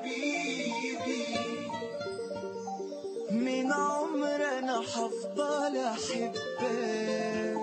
حبيبي من عمر انا حفضل احبك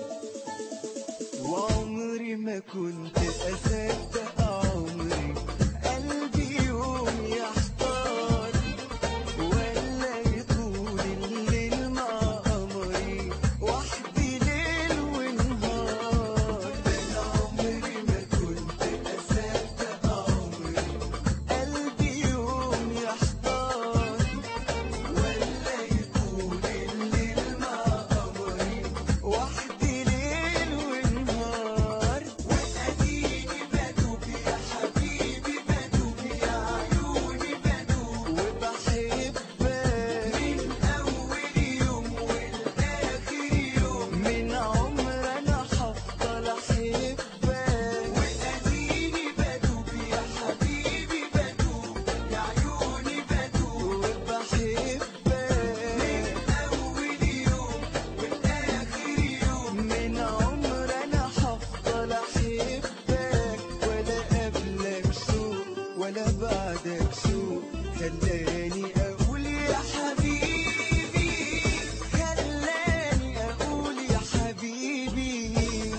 وعمري ما كنت اصدق عمري قلبي يوم يحتار ولا يطول الليل مع قمري وحدي ليل ونهار انا عمري ما كنت اصدق عمري قلبي يوم يحتار ولا يطول الليل مع قمري وحدي ليل ونهار واديني بدوب يا حبيبي بدوب يا عيوني بدوب وبحبك من اول يوم والاخر يوم من عمر انا هفضل احبك واديني بدوب يا حبيبي بدوب يا عيوني بدوب وبحبك من اول يوم والاخر يوم من عمر انا هفضل احبك ولا قبلك سوء ولا بعدك سوء خلاني اقول يا حبيبي خلاني اقول يا حبيبي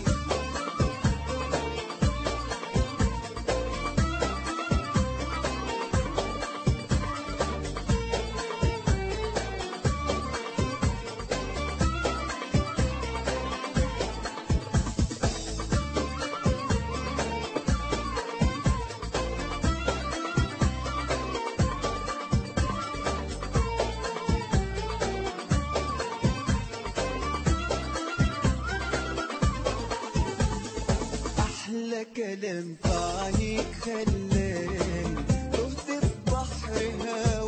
أحلى كلام في عينيك خلاني تهت في بحر